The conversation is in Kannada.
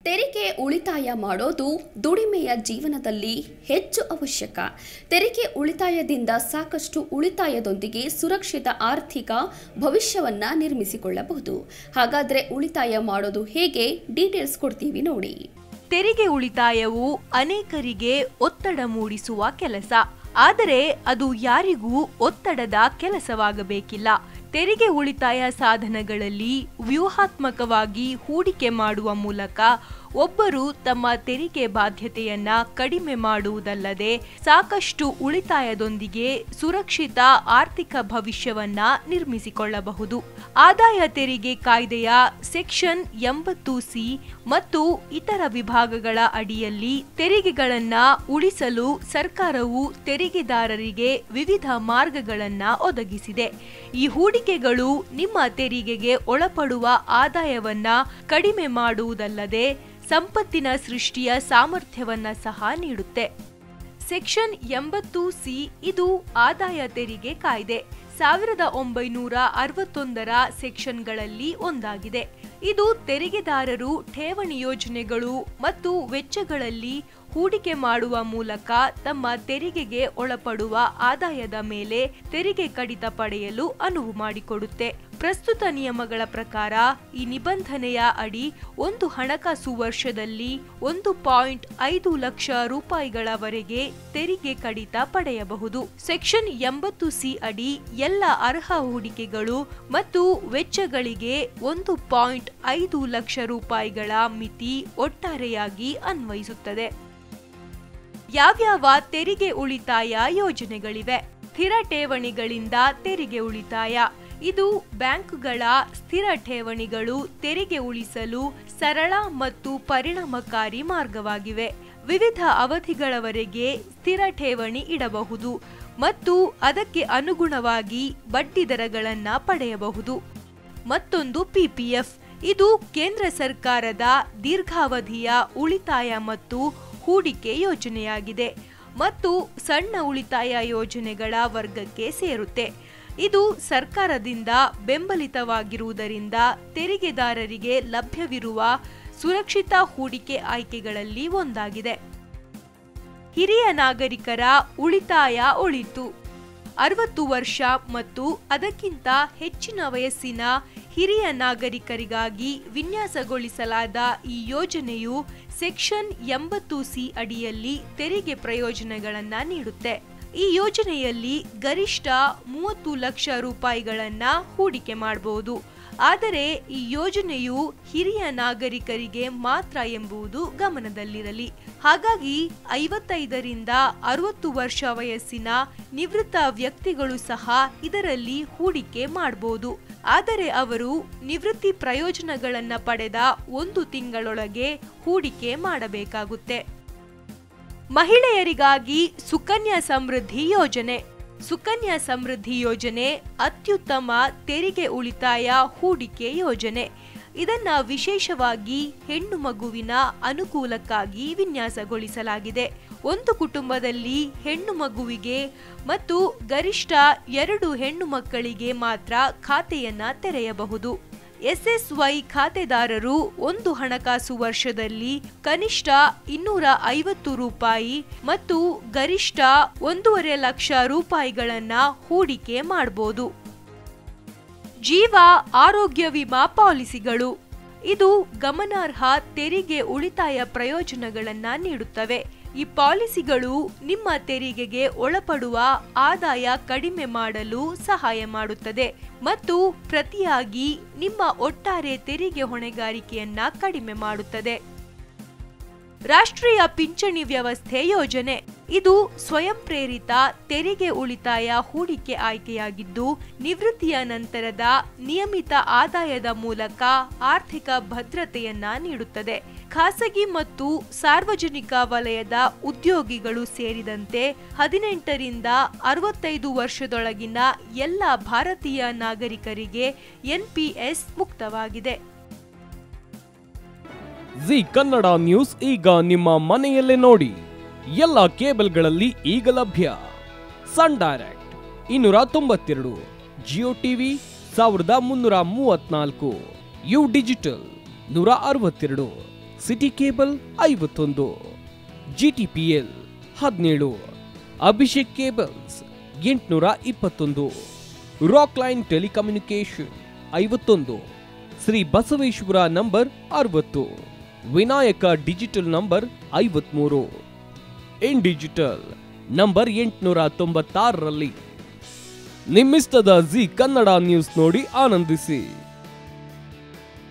ತೆರಿಗೆ ಉಳಿತಾಯ ಮಾಡೋದು ದುಡಿಮೆಯ ಜೀವನದಲ್ಲಿ ಹೆಚ್ಚು ಅವಶ್ಯಕ ತೆರಿಗೆ ಉಳಿತಾಯದಿಂದ ಸಾಕಷ್ಟು ಉಳಿತಾಯದೊಂದಿಗೆ ಸುರಕ್ಷಿತ ಆರ್ಥಿಕ ಭವಿಷ್ಯವನ್ನ ನಿರ್ಮಿಸಿಕೊಳ್ಳಬಹುದು ಹಾಗಾದ್ರೆ ಉಳಿತಾಯ ಮಾಡೋದು ಹೇಗೆ ಡೀಟೇಲ್ಸ್ ಕೊಡ್ತೀವಿ ನೋಡಿ ತೆರಿಗೆ ಉಳಿತಾಯವು ಅನೇಕರಿಗೆ ಒತ್ತಡ ಮೂಡಿಸುವ ಕೆಲಸ ಆದರೆ ಅದು ಯಾರಿಗೂ ಒತ್ತಡದ ಕೆಲಸವಾಗಬೇಕಿಲ್ಲ ತೆರಿಗೆ ಉಳಿತಾಯ ಸಾಧನಗಳಲ್ಲಿ ವ್ಯೂಹಾತ್ಮಕವಾಗಿ ಹೂಡಿಕೆ ಮಾಡುವ ಮೂಲಕ ಒಬ್ಬರು ತಮ್ಮ ತೆರಿಗೆ ಬಾಧ್ಯತೆಯನ್ನ ಕಡಿಮೆ ಮಾಡುವುದಲ್ಲದೆ ಸಾಕಷ್ಟು ಉಳಿತಾಯದೊಂದಿಗೆ ಸುರಕ್ಷಿತ ಆರ್ಥಿಕ ಭವಿಷ್ಯವನ್ನ ನಿರ್ಮಿಸಿಕೊಳ್ಳಬಹುದು ಆದಾಯ ತೆರಿಗೆ ಕಾಯ್ದೆಯ ಸೆಕ್ಷನ್ ಎಂಬತ್ತು ಸಿ ಮತ್ತು ಇತರ ವಿಭಾಗಗಳ ಅಡಿಯಲ್ಲಿ ತೆರಿಗೆಗಳನ್ನ ಉಳಿಸಲು ಸರ್ಕಾರವು ತೆರಿಗೆದಾರರಿಗೆ ವಿವಿಧ ಮಾರ್ಗಗಳನ್ನ ಒದಗಿಸಿದೆ ಈ ಹೂಡಿಕೆಗಳು ನಿಮ್ಮ ತೆರಿಗೆಗೆ ಒಳಪಡುವ ಆದಾಯವನ್ನ ಕಡಿಮೆ ಮಾಡುವುದಲ್ಲದೆ ಸಂಪತ್ತಿನ ಸೃಷ್ಟಿಯ ಸಾಮರ್ಥ್ಯವನ್ನ ಸಹ ನೀಡುತ್ತೆ ಸೆಕ್ಷನ್ ಎಂಬತ್ತು ಸಿ ಇದು ಆದಾಯ ತೆರಿಗೆ ಕಾಯ್ದೆ ಸಾವಿರದ ಒಂಬೈನೂರ ಅರವತ್ತೊಂದರ ಸೆಕ್ಷನ್ಗಳಲ್ಲಿ ಒಂದಾಗಿದೆ ಇದು ತೆರಿಗೆದಾರರು ಠೇವಣಿ ಯೋಜನೆಗಳು ಮತ್ತು ವೆಚ್ಚಗಳಲ್ಲಿ ಹೂಡಿಕೆ ಮಾಡುವ ಮೂಲಕ ತಮ್ಮ ತೆರಿಗೆಗೆ ಒಳಪಡುವ ಆದಾಯದ ಮೇಲೆ ತೆರಿಗೆ ಕಡಿತ ಪಡೆಯಲು ಅನುವು ಮಾಡಿಕೊಡುತ್ತೆ ಪ್ರಸ್ತುತ ನಿಯಮಗಳ ಪ್ರಕಾರ ಈ ನಿಬಂಧನೆಯ ಅಡಿ ಒಂದು ಹಣಕಾಸು ವರ್ಷದಲ್ಲಿ ಒಂದು ಪಾಯಿಂಟ್ ಐದು ಲಕ್ಷ ರೂಪಾಯಿಗಳವರೆಗೆ ತೆರಿಗೆ ಕಡಿತ ಪಡೆಯಬಹುದು ಸೆಕ್ಷನ್ ಎಂಬತ್ತು ಸಿ ಅಡಿ ಎಲ್ಲ ಅರ್ಹ ಹೂಡಿಕೆಗಳು ಮತ್ತು ವೆಚ್ಚಗಳಿಗೆ ಒಂದು ಪಾಯಿಂಟ್ ಐದು ಲಕ್ಷ ರೂಪಾಯಿಗಳ ಮಿತಿ ಒಟ್ಟಾರೆಯಾಗಿ ಅನ್ವಯಿಸುತ್ತದೆ ಯಾವ್ಯಾವ ತೆರಿಗೆ ಉಳಿತಾಯ ಯೋಜನೆಗಳಿವೆ ಸ್ಥಿರ ಠೇವಣಿಗಳಿಂದ ತೆರಿಗೆ ಉಳಿತಾಯ ಇದು ಬ್ಯಾಂಕುಗಳ ಸ್ಥಿರ ಠೇವಣಿಗಳು ತೆರಿಗೆ ಉಳಿಸಲು ಸರಳ ಮತ್ತು ಪರಿಣಾಮಕಾರಿ ಮಾರ್ಗವಾಗಿವೆ ವಿವಿಧ ಅವಧಿಗಳವರೆಗೆ ಸ್ಥಿರ ಠೇವಣಿ ಇಡಬಹುದು ಮತ್ತು ಅದಕ್ಕೆ ಅನುಗುಣವಾಗಿ ಬಡ್ಡಿ ದರಗಳನ್ನ ಪಡೆಯಬಹುದು ಮತ್ತೊಂದು ಪಿಪಿಎಫ್ ಇದು ಕೇಂದ್ರ ಸರ್ಕಾರದ ದೀರ್ಘಾವಧಿಯ ಉಳಿತಾಯ ಮತ್ತು ಹೂಡಿಕೆ ಯೋಜನೆಯಾಗಿದೆ ಮತ್ತು ಸಣ್ಣ ಉಳಿತಾಯ ಯೋಜನೆಗಳ ವರ್ಗಕ್ಕೆ ಸೇರುತ್ತೆ ಇದು ಸರ್ಕಾರದಿಂದ ಬೆಂಬಲಿತವಾಗಿರುವುದರಿಂದ ತೆರಿಗೆದಾರರಿಗೆ ಲಭ್ಯವಿರುವ ಸುರಕ್ಷಿತ ಹೂಡಿಕೆ ಆಯ್ಕೆಗಳಲ್ಲಿ ಒಂದಾಗಿದೆ ಹಿರಿಯ ನಾಗರಿಕರ ಉಳಿತಾಯ ಒಳಿತು ಅರವತ್ತು ವರ್ಷ ಮತ್ತು ಅದಕ್ಕಿಂತ ಹೆಚ್ಚಿನ ವಯಸ್ಸಿನ ಹಿರಿಯ ನಾಗರಿಕರಿಗಾಗಿ ವಿನ್ಯಾಸಗೊಳಿಸಲಾದ ಈ ಯೋಜನೆಯು ಸೆಕ್ಷನ್ ಎಂಬತ್ತು ಸಿ ಅಡಿಯಲ್ಲಿ ತೆರಿಗೆ ಪ್ರಯೋಜನಗಳನ್ನ ನೀಡುತ್ತೆ ಈ ಯೋಜನೆಯಲ್ಲಿ ಗರಿಷ್ಠ ಮೂವತ್ತು ಲಕ್ಷ ರೂಪಾಯಿಗಳನ್ನ ಹೂಡಿಕೆ ಮಾಡಬಹುದು ಆದರೆ ಈ ಯೋಜನೆಯು ಹಿರಿಯ ನಾಗರಿಕರಿಗೆ ಮಾತ್ರ ಎಂಬುದು ಗಮನದಲ್ಲಿರಲಿ ಹಾಗಾಗಿ ಐವತ್ತೈದರಿಂದ ಅರವತ್ತು ವರ್ಷ ವಯಸ್ಸಿನ ನಿವೃತ್ತ ವ್ಯಕ್ತಿಗಳು ಸಹ ಇದರಲ್ಲಿ ಹೂಡಿಕೆ ಮಾಡಬಹುದು ಆದರೆ ಅವರು ನಿವೃತ್ತಿ ಪ್ರಯೋಜನಗಳನ್ನ ಪಡೆದ ಒಂದು ತಿಂಗಳೊಳಗೆ ಹೂಡಿಕೆ ಮಾಡಬೇಕಾಗುತ್ತೆ ಮಹಿಳೆಯರಿಗಾಗಿ ಸುಕನ್ಯಾ ಸಮೃದ್ಧಿ ಯೋಜನೆ ಸುಕನ್ಯಾ ಸಮೃದ್ಧಿ ಯೋಜನೆ ಅತ್ಯುತ್ತಮ ತೆರಿಗೆ ಉಳಿತಾಯ ಹೂಡಿಕೆ ಯೋಜನೆ ಇದನ್ನ ವಿಶೇಷವಾಗಿ ಹೆಣ್ಣು ಮಗುವಿನ ಅನುಕೂಲಕ್ಕಾಗಿ ವಿನ್ಯಾಸಗೊಳಿಸಲಾಗಿದೆ ಒಂದು ಕುಟುಂಬದಲ್ಲಿ ಹೆಣ್ಣು ಮಗುವಿಗೆ ಮತ್ತು ಗರಿಷ್ಠ ಎರಡು ಹೆಣ್ಣು ಮಕ್ಕಳಿಗೆ ಮಾತ್ರ ಖಾತೆಯನ್ನ ತೆರೆಯಬಹುದು ಎಸ್ಎಸ್ವೈ ಖಾತೆದಾರರು ಒಂದು ಹಣಕಾಸು ವರ್ಷದಲ್ಲಿ ಕನಿಷ್ಠ ಇನ್ನೂರ ಐವತ್ತು ರೂಪಾಯಿ ಮತ್ತು ಗರಿಷ್ಠ ಒಂದೂವರೆ ಲಕ್ಷ ರೂಪಾಯಿಗಳನ್ನ ಹೂಡಿಕೆ ಮಾಡಬಹುದು ಜೀವ ಆರೋಗ್ಯ ವಿಮಾ ಪಾಲಿಸಿಗಳು ಇದು ಗಮನಾರ್ಹ ತೆರಿಗೆ ಉಳಿತಾಯ ಪ್ರಯೋಜನಗಳನ್ನ ನೀಡುತ್ತವೆ ಈ ಪಾಲಿಸಿಗಳು ನಿಮ್ಮ ತೆರಿಗೆಗೆ ಒಳಪಡುವ ಆದಾಯ ಕಡಿಮೆ ಮಾಡಲು ಸಹಾಯ ಮಾಡುತ್ತದೆ ಮತ್ತು ಪ್ರತಿಯಾಗಿ ನಿಮ್ಮ ಒಟ್ಟಾರೆ ತೆರಿಗೆ ಹೊಣೆಗಾರಿಕೆಯನ್ನ ಕಡಿಮೆ ಮಾಡುತ್ತದೆ ರಾಷ್ಟ್ರೀಯ ಪಿಂಚಣಿ ವ್ಯವಸ್ಥೆ ಯೋಜನೆ ಇದು ಸ್ವಯಂ ಪ್ರೇರಿತ ತೆರಿಗೆ ಉಳಿತಾಯ ಹೂಡಿಕೆ ಆಯ್ಕೆಯಾಗಿದ್ದು ನಿವೃತ್ತಿಯ ನಂತರದ ನಿಯಮಿತ ಆದಾಯದ ಮೂಲಕ ಆರ್ಥಿಕ ಭದ್ರತೆಯನ್ನ ನೀಡುತ್ತದೆ ಖಾಸಗಿ ಮತ್ತು ಸಾರ್ವಜನಿಕ ವಲಯದ ಉದ್ಯೋಗಿಗಳು ಸೇರಿದಂತೆ ಹದಿನೆಂಟರಿಂದ ಅರವತ್ತೈದು ವರ್ಷದೊಳಗಿನ ಎಲ್ಲ ಭಾರತೀಯ ನಾಗರಿಕರಿಗೆ ಎನ್ಪಿಎಸ್ ಮುಕ್ತವಾಗಿದೆ ಜಿ ಕನ್ನಡ ನ್ಯೂಸ್ ಈಗ ನಿಮ್ಮ ಮನೆಯಲ್ಲೇ ನೋಡಿ ಎಲ್ಲ ಕೇಬಲ್ಗಳಲ್ಲಿ ಈಗ ಲಭ್ಯ ಸನ್ ಡೈರೆಕ್ಟ್ ಇನ್ನೂರ ತೊಂಬತ್ತೆರಡು ಜಿಯೋ ಟಿವಿ ಸಾವಿರದ ಮುನ್ನೂರ ಮೂವತ್ನಾಲ್ಕು ಯು ಡಿಜಿಟಲ್ ನೂರ ಅರವತ್ತೆರಡು ಸಿಟಿ ಕೇಬಲ್ ಐವತ್ತೊಂದು ಜಿಟಿಪಿಎಲ್ ಹದಿನೇಳು ಅಭಿಷೇಕ್ ಕೇಬಲ್ಸ್ ಎಂಟುನೂರ ಇಪ್ಪತ್ತೊಂದು ರಾಕ್ ಲೈನ್ ಟೆಲಿಕಮ್ಯುನಿಕೇಶನ್ ಐವತ್ತೊಂದು ಶ್ರೀ ಬಸವೇಶ್ವರ ನಂಬರ್ ಅರವತ್ತು ವಿನಾಯಕ ಡಿಜಿಟಲ್ ನಂಬರ್ ಐವತ್ಮೂರು ಇನ್ ಡಿಜಿಟಲ್ ನಂಬರ್ ಎಂಟುನೂರ ತೊಂಬತ್ತಾರರಲ್ಲಿ ನಿಮ್ಮಿಸ್ತದ ಜಿ ಕನ್ನಡ ನ್ಯೂಸ್ ನೋಡಿ ಆನಂದಿಸಿ